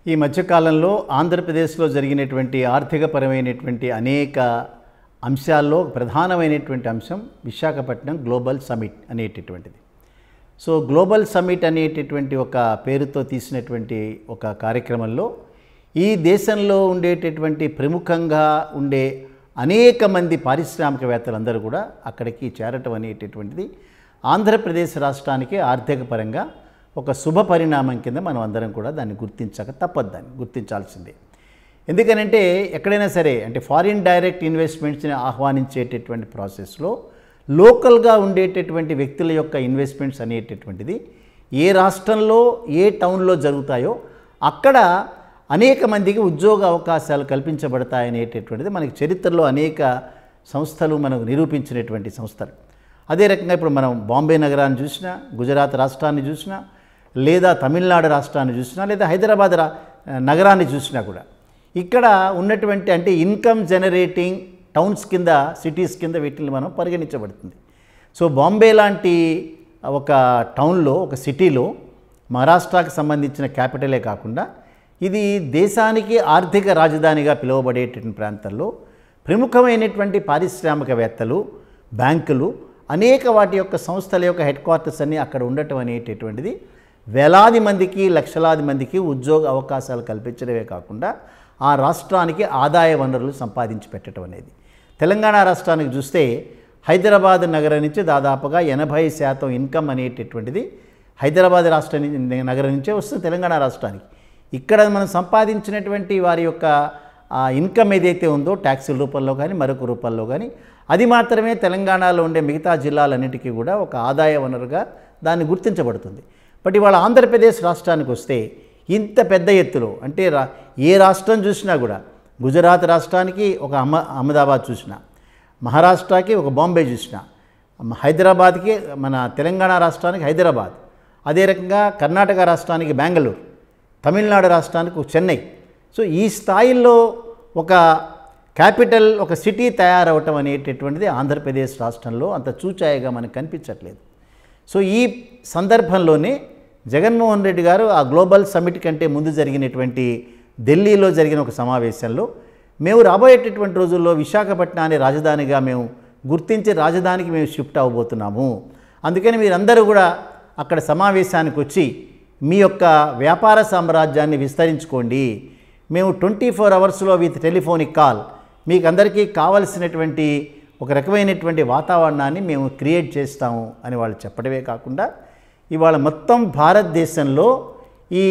ఈ మధ్యకాలంలో ఆంధ్రప్రదేశ్లో జరిగినటువంటి ఆర్థికపరమైనటువంటి అనేక అంశాల్లో ప్రధానమైనటువంటి అంశం విశాఖపట్నం గ్లోబల్ సమిట్ అనేటటువంటిది సో గ్లోబల్ సమిట్ అనేటటువంటి ఒక పేరుతో తీసినటువంటి ఒక కార్యక్రమంలో ఈ దేశంలో ఉండేటటువంటి ప్రముఖంగా ఉండే అనేక మంది పారిశ్రామికవేత్తలందరూ కూడా అక్కడికి చేరటం అనేటటువంటిది ఆంధ్రప్రదేశ్ రాష్ట్రానికి ఆర్థిక పరంగా ఒక శుభ పరిణామం కింద మనం అందరం కూడా దాన్ని గుర్తించక తప్పదు దాన్ని గుర్తించాల్సిందే ఎందుకనంటే ఎక్కడైనా సరే అంటే ఫారిన్ డైరెక్ట్ ఇన్వెస్ట్మెంట్స్ని ఆహ్వానించేటటువంటి ప్రాసెస్లో లోకల్గా ఉండేటటువంటి వ్యక్తుల యొక్క ఇన్వెస్ట్మెంట్స్ అనేటటువంటిది ఏ రాష్ట్రంలో ఏ టౌన్లో జరుగుతాయో అక్కడ అనేక మందికి ఉద్యోగ అవకాశాలు కల్పించబడతాయనేటటువంటిది మనకి చరిత్రలో అనేక సంస్థలు మనకు నిరూపించినటువంటి సంస్థలు అదే రకంగా ఇప్పుడు మనం బాంబే నగరాన్ని చూసినా గుజరాత్ రాష్ట్రాన్ని చూసినా లేదా తమిళనాడు రాష్ట్రాన్ని చూసినా లేదా హైదరాబాద్ రా నగరాన్ని చూసినా కూడా ఇక్కడ ఉన్నటువంటి అంటే ఇన్కమ్ జనరేటింగ్ టౌన్స్ కింద సిటీస్ కింద వీటిని మనం పరిగణించబడుతుంది సో బాంబే లాంటి ఒక టౌన్లో ఒక సిటీలో మహారాష్ట్రకి సంబంధించిన క్యాపిటలే కాకుండా ఇది దేశానికి ఆర్థిక రాజధానిగా పిలువబడేటువంటి ప్రాంతాల్లో ప్రముఖమైనటువంటి పారిశ్రామికవేత్తలు బ్యాంకులు అనేక వాటి యొక్క సంస్థల యొక్క హెడ్ క్వార్టర్స్ అన్నీ అక్కడ ఉండటం అనేటటువంటిది వేలాది మందికి లక్షలాది మందికి ఉద్యోగ అవకాశాలు కల్పించడమే కాకుండా ఆ రాష్ట్రానికి ఆదాయ వనరులు సంపాదించి పెట్టడం అనేది తెలంగాణ రాష్ట్రానికి చూస్తే హైదరాబాద్ నగరం నుంచి దాదాపుగా ఎనభై శాతం ఇన్కమ్ అనేటటువంటిది హైదరాబాద్ రాష్ట్రం నుంచి నగరం నుంచే వస్తుంది తెలంగాణ రాష్ట్రానికి ఇక్కడ మనం సంపాదించినటువంటి వారి యొక్క ఆ ఇన్కమ్ ఏదైతే ఉందో ట్యాక్సుల రూపంలో కానీ మరొక రూపంలో కానీ అది మాత్రమే తెలంగాణలో ఉండే మిగతా జిల్లాలన్నిటికీ కూడా ఒక ఆదాయ వనరుగా దాన్ని గుర్తించబడుతుంది బట్ ఇవాళ ఆంధ్రప్రదేశ్ రాష్ట్రానికి వస్తే ఇంత పెద్ద ఎత్తులో అంటే రా ఏ రాష్ట్రం చూసినా కూడా గుజరాత్ రాష్ట్రానికి ఒక అహ్మ అహ్మదాబాద్ చూసినా మహారాష్ట్రకి ఒక బాంబే చూసిన హైదరాబాద్కి మన తెలంగాణ రాష్ట్రానికి హైదరాబాద్ అదే రకంగా కర్ణాటక రాష్ట్రానికి బెంగళూరు తమిళనాడు రాష్ట్రానికి ఒక చెన్నై సో ఈ స్థాయిల్లో ఒక క్యాపిటల్ ఒక సిటీ తయారవటం అనేటటువంటిది ఆంధ్రప్రదేశ్ రాష్ట్రంలో అంత చూచాయగా మనకు కనిపించట్లేదు సో ఈ సందర్భంలోనే జగన్మోహన్ రెడ్డి గారు ఆ గ్లోబల్ సమిట్ కంటే ముందు జరిగినటువంటి ఢిల్లీలో జరిగిన ఒక సమావేశంలో మేము రాబోయేటటువంటి రోజుల్లో విశాఖపట్నాన్ని రాజధానిగా మేము గుర్తించి రాజధానికి మేము షిఫ్ట్ అవ్వబోతున్నాము అందుకని మీరందరూ కూడా అక్కడ సమావేశానికి వచ్చి మీ యొక్క వ్యాపార సామ్రాజ్యాన్ని విస్తరించుకోండి మేము ట్వంటీ ఫోర్ అవర్స్లో విత్ టెలిఫోనిక్ కాల్ మీకు అందరికీ కావలసినటువంటి ఒక రకమైనటువంటి వాతావరణాన్ని మేము క్రియేట్ చేస్తాము అని వాళ్ళు చెప్పడమే కాకుండా ఇవాళ మొత్తం భారతదేశంలో ఈ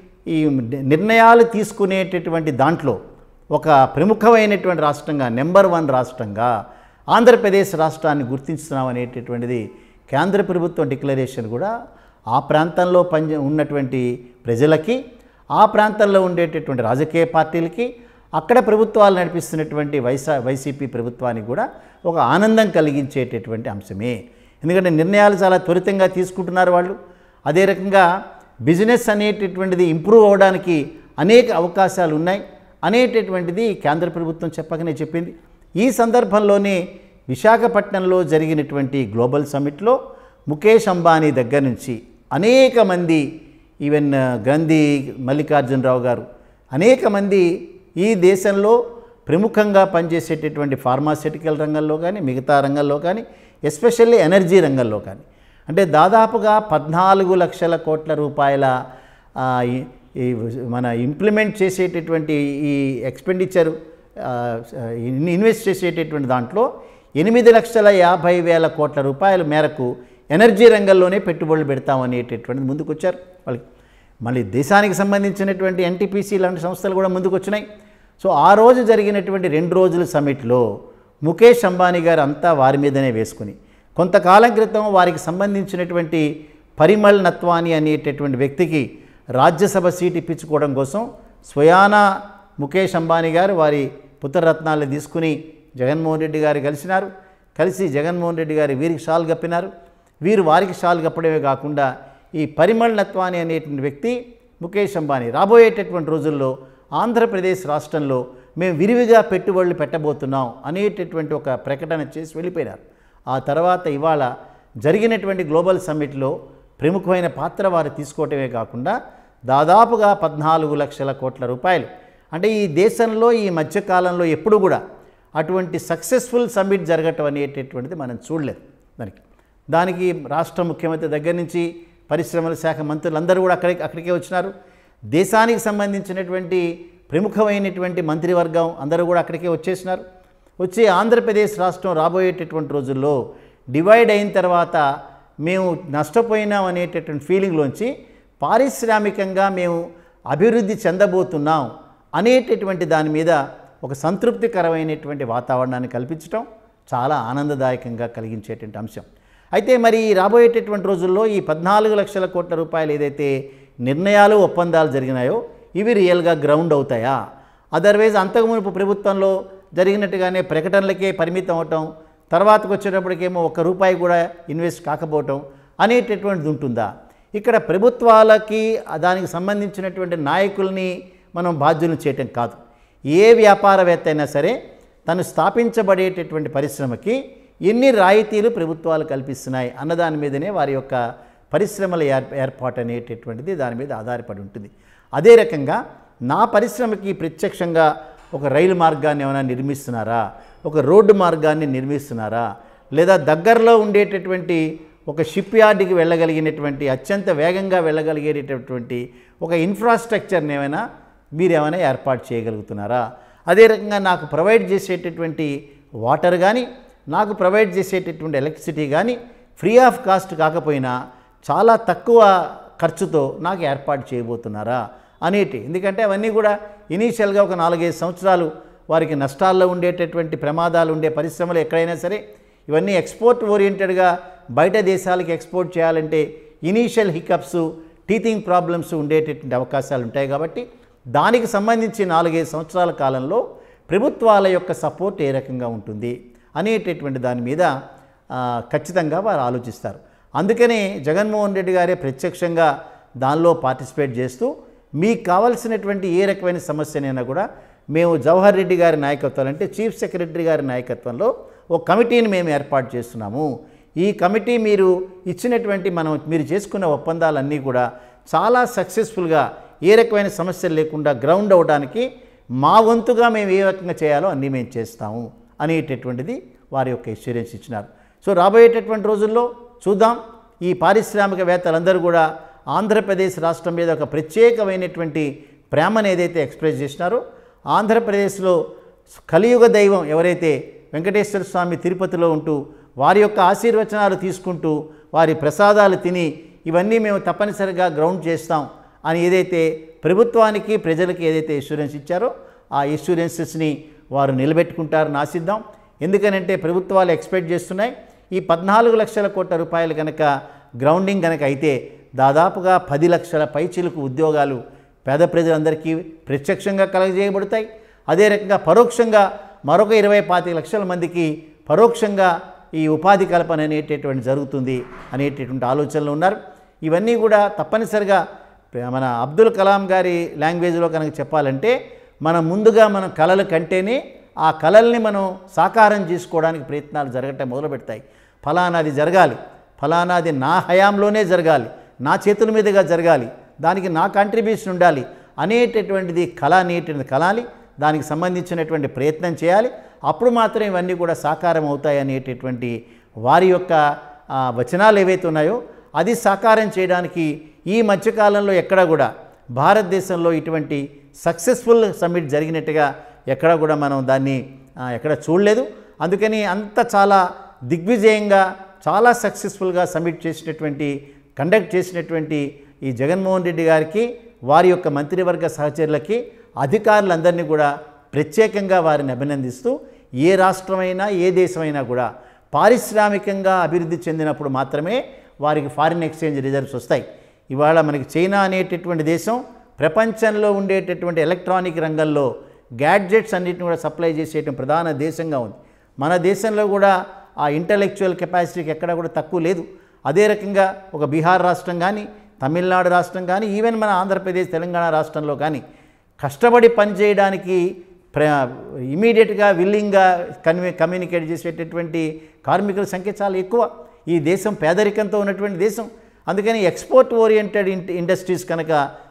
ఈ నిర్ణయాలు తీసుకునేటటువంటి దాంట్లో ఒక ప్రముఖమైనటువంటి రాష్ట్రంగా నెంబర్ వన్ రాష్ట్రంగా ఆంధ్రప్రదేశ్ రాష్ట్రాన్ని గుర్తించుతున్నాం అనేటటువంటిది కేంద్ర ప్రభుత్వం డిక్లరేషన్ కూడా ఆ ప్రాంతంలో పని ఉన్నటువంటి ప్రజలకి ఆ ప్రాంతంలో ఉండేటటువంటి రాజకీయ పార్టీలకి అక్కడ ప్రభుత్వాలు నడిపిస్తున్నటువంటి వైసా వైసీపీ ప్రభుత్వానికి కూడా ఒక ఆనందం కలిగించేటటువంటి అంశమే ఎందుకంటే నిర్ణయాలు చాలా త్వరితంగా తీసుకుంటున్నారు వాళ్ళు అదే రకంగా బిజినెస్ అనేటటువంటిది ఇంప్రూవ్ అవ్వడానికి అనేక అవకాశాలు ఉన్నాయి అనేటటువంటిది కేంద్ర ప్రభుత్వం చెప్పకనే చెప్పింది ఈ సందర్భంలోనే విశాఖపట్నంలో జరిగినటువంటి గ్లోబల్ సమిట్లో ముఖేష్ అంబానీ దగ్గర నుంచి అనేక మంది ఈవెన్ గాంధీ మల్లికార్జునరావు గారు అనేక మంది ఈ దేశంలో ప్రముఖంగా పనిచేసేటటువంటి ఫార్మాస్యూటికల్ రంగంలో కానీ మిగతా రంగంలో కానీ ఎస్పెషల్లీ ఎనర్జీ రంగంలో కానీ అంటే దాదాపుగా పద్నాలుగు లక్షల కోట్ల రూపాయల ఆ, ఈ- ఈ మన ఇంప్లిమెంట్ చేసేటటువంటి ఈ ఎక్స్పెండిచర్ ఇన్వెస్ట్ చేసేటటువంటి దాంట్లో ఎనిమిది లక్షల యాభై వేల కోట్ల రూపాయల మేరకు ఎనర్జీ రంగంలోనే పెట్టుబడులు పెడతామనేటటువంటిది ముందుకు వచ్చారు వాళ్ళకి మళ్ళీ దేశానికి సంబంధించినటువంటి ఎన్టీపీసీ లాంటి సంస్థలు కూడా ముందుకు వచ్చినాయి సో ఆ రోజు జరిగినటువంటి రెండు రోజుల సమిట్లో ముఖేష్ అంబానీ గారు అంతా వారి మీదనే వేసుకుని కొంతకాలం క్రితం వారికి సంబంధించినటువంటి పరిమళ్ నత్వాని అనేటటువంటి వ్యక్తికి రాజ్యసభ సీట్ ఇప్పించుకోవడం కోసం స్వయానా ముఖేష్ అంబానీ గారు వారి పుత్రరత్నాలు తీసుకుని జగన్మోహన్ రెడ్డి గారు కలిసినారు కలిసి జగన్మోహన్ రెడ్డి గారి వీరికి షాల్ కప్పినారు వీరు వారికి షాల్ కప్పడమే కాకుండా ఈ పరిమళ్ నత్వాని అనేటువంటి వ్యక్తి ముఖేష్ అంబానీ రాబోయేటటువంటి రోజుల్లో ఆంధ్రప్రదేశ్ రాష్ట్రంలో మేము విరివిగా పెట్టుబడులు పెట్టబోతున్నాం అనేటటువంటి ఒక ప్రకటన చేసి వెళ్ళిపోయినారు ఆ తర్వాత ఇవాళ జరిగినటువంటి గ్లోబల్ సమ్మిట్లో ప్రముఖమైన పాత్ర వారు తీసుకోవటమే కాకుండా దాదాపుగా పద్నాలుగు లక్షల కోట్ల రూపాయలు అంటే ఈ దేశంలో ఈ మధ్యకాలంలో ఎప్పుడు కూడా అటువంటి సక్సెస్ఫుల్ సమ్మిట్ జరగటం అనేటటువంటిది మనం చూడలేదు దానికి దానికి రాష్ట్ర ముఖ్యమంత్రి దగ్గర నుంచి పరిశ్రమల శాఖ మంత్రులందరూ కూడా అక్కడికి అక్కడికే వచ్చినారు దేశానికి సంబంధించినటువంటి ప్రముఖమైనటువంటి మంత్రివర్గం అందరూ కూడా అక్కడికే వచ్చేసినారు వచ్చి ఆంధ్రప్రదేశ్ రాష్ట్రం రాబోయేటటువంటి రోజుల్లో డివైడ్ అయిన తర్వాత మేము నష్టపోయినాం అనేటటువంటి ఫీలింగ్లోంచి పారిశ్రామికంగా మేము అభివృద్ధి చెందబోతున్నాం అనేటటువంటి దాని మీద ఒక సంతృప్తికరమైనటువంటి వాతావరణాన్ని కల్పించడం చాలా ఆనందదాయకంగా కలిగించేటువంటి అంశం అయితే మరి ఈ రాబోయేటటువంటి రోజుల్లో ఈ పద్నాలుగు లక్షల కోట్ల రూపాయలు ఏదైతే నిర్ణయాలు ఒప్పందాలు జరిగినాయో ఇవి రియల్గా గ్రౌండ్ అవుతాయా అదర్వైజ్ అంతకుమునుపు ప్రభుత్వంలో జరిగినట్టుగానే ప్రకటనలకే పరిమితం అవటం తర్వాతకు వచ్చేటప్పటికేమో ఒక్క రూపాయి కూడా ఇన్వెస్ట్ కాకపోవటం అనేటటువంటిది ఉంటుందా ఇక్కడ ప్రభుత్వాలకి దానికి సంబంధించినటువంటి నాయకుల్ని మనం బాధ్యులను చేయటం కాదు ఏ వ్యాపారవేత్త అయినా సరే తను స్థాపించబడేటటువంటి పరిశ్రమకి ఎన్ని రాయితీలు ప్రభుత్వాలు కల్పిస్తున్నాయి అన్నదాని మీదనే వారి యొక్క పరిశ్రమల ఏర్ ఏర్పాటు అనేటటువంటిది దాని మీద ఆధారపడి ఉంటుంది అదే రకంగా నా పరిశ్రమకి ప్రత్యక్షంగా ఒక రైలు మార్గాన్ని ఏమైనా నిర్మిస్తున్నారా ఒక రోడ్డు మార్గాన్ని నిర్మిస్తున్నారా లేదా దగ్గరలో ఉండేటటువంటి ఒక షిప్ యార్డ్కి వెళ్ళగలిగినటువంటి అత్యంత వేగంగా వెళ్ళగలిగేటటువంటి ఒక ఇన్ఫ్రాస్ట్రక్చర్ని ఏమైనా మీరేమైనా ఏర్పాటు చేయగలుగుతున్నారా అదే రకంగా నాకు ప్రొవైడ్ చేసేటటువంటి వాటర్ కానీ నాకు ప్రొవైడ్ చేసేటటువంటి ఎలక్ట్రిసిటీ కానీ ఫ్రీ ఆఫ్ కాస్ట్ కాకపోయినా చాలా తక్కువ ఖర్చుతో నాకు ఏర్పాటు చేయబోతున్నారా అనేటి ఎందుకంటే అవన్నీ కూడా ఇనీషియల్గా ఒక నాలుగైదు సంవత్సరాలు వారికి నష్టాల్లో ఉండేటటువంటి ప్రమాదాలు ఉండే పరిశ్రమలు ఎక్కడైనా సరే ఇవన్నీ ఎక్స్పోర్ట్ ఓరియంటెడ్గా బయట దేశాలకు ఎక్స్పోర్ట్ చేయాలంటే ఇనీషియల్ హికప్స్ టీతింగ్ ప్రాబ్లమ్స్ ఉండేటటువంటి అవకాశాలు ఉంటాయి కాబట్టి దానికి సంబంధించి నాలుగైదు సంవత్సరాల కాలంలో ప్రభుత్వాల యొక్క సపోర్ట్ ఏ రకంగా ఉంటుంది అనేటటువంటి దాని మీద ఆ, ఖచ్చితంగా వారు ఆలోచిస్తారు అందుకనే జగన్మోహన్ రెడ్డి గారే ప్రత్యక్షంగా దానిలో పార్టిసిపేట్ చేస్తూ మీకు కావాల్సినటువంటి ఏ రకమైన సమస్యనైనా కూడా మేము జవహర్ రెడ్డి గారి నాయకత్వం అంటే చీఫ్ సెక్రటరీ గారి నాయకత్వంలో ఒక కమిటీని మేము ఏర్పాటు చేస్తున్నాము ఈ కమిటీ మీరు ఇచ్చినటువంటి మనం మీరు చేసుకున్న ఒప్పందాలన్నీ కూడా చాలా సక్సెస్ఫుల్గా ఏ రకమైన సమస్యలు లేకుండా గ్రౌండ్ అవ్వడానికి మా వంతుగా మేము ఏ రకంగా చేయాలో అన్నీ మేము చేస్తాము అనేటటువంటిది వారి యొక్క ఎక్స్పీరియన్స్ ఇచ్చినారు సో రాబోయేటటువంటి రోజుల్లో చూద్దాం ఈ పారిశ్రామికవేత్తలందరూ కూడా ఆంధ్రప్రదేశ్ రాష్ట్రం మీద ఒక ప్రత్యేకమైనటువంటి ప్రేమను ఏదైతే ఎక్స్ప్రెస్ చేసినారో ఆంధ్రప్రదేశ్లో కలియుగ దైవం ఎవరైతే వెంకటేశ్వర స్వామి తిరుపతిలో ఉంటూ వారి యొక్క ఆశీర్వచనాలు తీసుకుంటూ వారి ప్రసాదాలు తిని ఇవన్నీ మేము తప్పనిసరిగా గ్రౌండ్ చేస్తాం అని ఏదైతే ప్రభుత్వానికి ప్రజలకి ఏదైతే ఇన్సూరెన్స్ ఇచ్చారో ఆ ఇన్సూరెన్సెస్ని వారు నిలబెట్టుకుంటారని ఆశిద్దాం ఎందుకనంటే ప్రభుత్వాలు ఎక్స్పెక్ట్ చేస్తున్నాయి ఈ పద్నాలుగు లక్షల కోట్ల రూపాయలు కనుక గ్రౌండింగ్ కనుక అయితే దాదాపుగా పది లక్షల పైచిలకు ఉద్యోగాలు పేద ప్రజలందరికీ ప్రత్యక్షంగా కలగజేయబడతాయి అదే రకంగా పరోక్షంగా మరొక ఇరవై పాతిక లక్షల మందికి పరోక్షంగా ఈ ఉపాధి కల్పన అనేటటువంటి జరుగుతుంది అనేటటువంటి ఆలోచనలు ఉన్నారు ఇవన్నీ కూడా తప్పనిసరిగా మన అబ్దుల్ కలాం గారి లాంగ్వేజ్లో కనుక చెప్పాలంటే మనం ముందుగా మనం కళలు కంటేనే ఆ కళల్ని మనం సాకారం చేసుకోవడానికి ప్రయత్నాలు జరగటం మొదలు పెడతాయి ఫలానాది జరగాలి ఫలానాది నా హయాంలోనే జరగాలి నా చేతుల మీదుగా జరగాలి దానికి నా కాంట్రిబ్యూషన్ ఉండాలి అనేటటువంటిది కళ అనేటువంటిది కలాలి దానికి సంబంధించినటువంటి ప్రయత్నం చేయాలి అప్పుడు మాత్రం ఇవన్నీ కూడా సాకారం అవుతాయి అనేటటువంటి వారి యొక్క ఆ, వచనాలు ఏవైతే ఉన్నాయో అది సాకారం చేయడానికి ఈ మధ్యకాలంలో ఎక్కడ కూడా భారతదేశంలో ఇటువంటి సక్సెస్ఫుల్ సమ్మిట్ జరిగినట్టుగా ఎక్కడ కూడా మనం దాన్ని ఆ, ఎక్కడ చూడలేదు అందుకని అంత చాలా దిగ్విజయంగా చాలా సక్సెస్ఫుల్గా సబ్మిట్ చేసినటువంటి కండక్ట్ చేసినటువంటి ఈ జగన్మోహన్ రెడ్డి గారికి వారి యొక్క మంత్రివర్గ సహచరులకి అధికారులందరినీ కూడా ప్రత్యేకంగా వారిని అభినందిస్తూ ఏ రాష్ట్రమైనా ఏ దేశమైనా కూడా పారిశ్రామికంగా అభివృద్ధి చెందినప్పుడు మాత్రమే వారికి ఫారిన్ ఎక్స్చేంజ్ రిజర్వ్స్ వస్తాయి ఇవాళ మనకి చైనా అనేటటువంటి దేశం ప్రపంచంలో ఉండేటటువంటి ఎలక్ట్రానిక్ రంగంలో గ్యాడ్జెట్స్ అన్నిటిని కూడా సప్లై చేసేటువంటి ప్రధాన దేశంగా ఉంది మన దేశంలో కూడా ఆ ఇంటలెక్చువల్ కెపాసిటీకి ఎక్కడ కూడా తక్కువ లేదు అదే రకంగా ఒక బీహార్ రాష్ట్రం కానీ తమిళనాడు రాష్ట్రం కానీ ఈవెన్ మన ఆంధ్రప్రదేశ్ తెలంగాణ రాష్ట్రంలో కానీ కష్టపడి పనిచేయడానికి ప్ర ఇమీడియట్గా విల్లింగ్గా కన్వీ కమ్యూనికేట్ చేసేటటువంటి కార్మికుల సంఖ్య చాలా ఎక్కువ ఈ దేశం పేదరికంతో ఉన్నటువంటి దేశం అందుకని ఎక్స్పోర్ట్ ఓరియంటెడ్ ఇండస్ట్రీస్ కనుక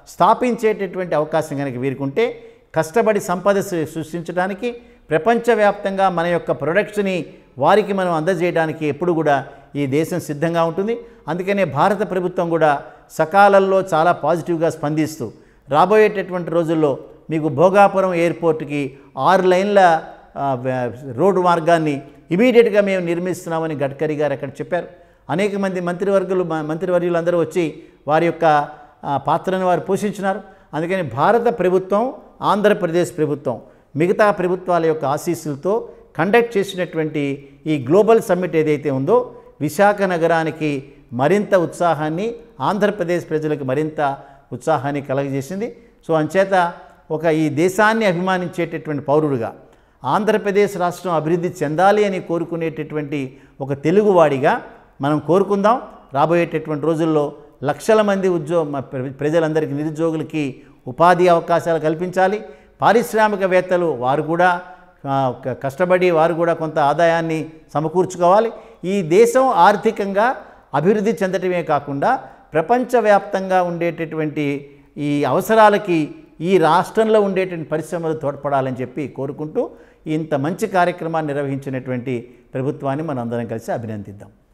స్థాపించేటటువంటి అవకాశం కనుక వీరికి ఉంటే కష్టపడి సంపద సృ- సృష్టించడానికి ప్రపంచవ్యాప్తంగా మన యొక్క ప్రొడక్ట్స్ని వారికి మనం అందజేయడానికి ఎప్పుడు కూడా ఈ దేశం సిద్ధంగా ఉంటుంది అందుకనే భారత ప్రభుత్వం కూడా సకాలంలో చాలా పాజిటివ్గా స్పందిస్తూ రాబోయేటటువంటి రోజుల్లో మీకు భోగాపురం ఎయిర్పోర్ట్కి ఆరు లైన్ల ఆ, వ్య- రోడ్డు మార్గాన్ని ఇమీడియట్గా మేము నిర్మిస్తున్నామని గడ్కరీ గారు అక్కడ చెప్పారు అనేక మంది మంత్రివర్గులు మ- మంత్రివర్యులు అందరూ వచ్చి వారి యొక్క ఆ, పాత్రను వారు పోషించినారు అందుకని భారత ప్రభుత్వం ఆంధ్రప్రదేశ్ ప్రభుత్వం మిగతా ప్రభుత్వాల యొక్క ఆశీస్సులతో కండక్ట్ చేసినటువంటి ఈ గ్లోబల్ సమ్మిట్ ఏదైతే ఉందో విశాఖ నగరానికి మరింత ఉత్సాహాన్ని ఆంధ్రప్రదేశ్ ప్రజలకు మరింత ఉత్సాహాన్ని కలగజేసింది సో అంచేత ఒక ఈ దేశాన్ని అభిమానించేటటువంటి పౌరుడుగా ఆంధ్రప్రదేశ్ రాష్ట్రం అభివృద్ధి చెందాలి అని కోరుకునేటటువంటి ఒక తెలుగువాడిగా మనం కోరుకుందాం రాబోయేటటువంటి రోజుల్లో లక్షల మంది ఉద్యోగ మ- ప్ర- ప్రజలందరికీ నిరుద్యోగులకి ఉపాధి అవకాశాలు కల్పించాలి పారిశ్రామికవేత్తలు వారు కూడా ఆ, క- కష్టపడి వారు కూడా కొంత ఆదాయాన్ని సమకూర్చుకోవాలి ఈ దేశం ఆర్థికంగా అభివృద్ధి చెందటమే కాకుండా ప్రపంచవ్యాప్తంగా ఉండేటటువంటి ఈ అవసరాలకి ఈ రాష్ట్రంలో ఉండేటువంటి పరిశ్రమలు తోడ్పడాలని చెప్పి కోరుకుంటూ ఇంత మంచి కార్యక్రమాన్ని నిర్వహించినటువంటి ప్రభుత్వాన్ని మనం అందరం కలిసి అభినందిద్దాం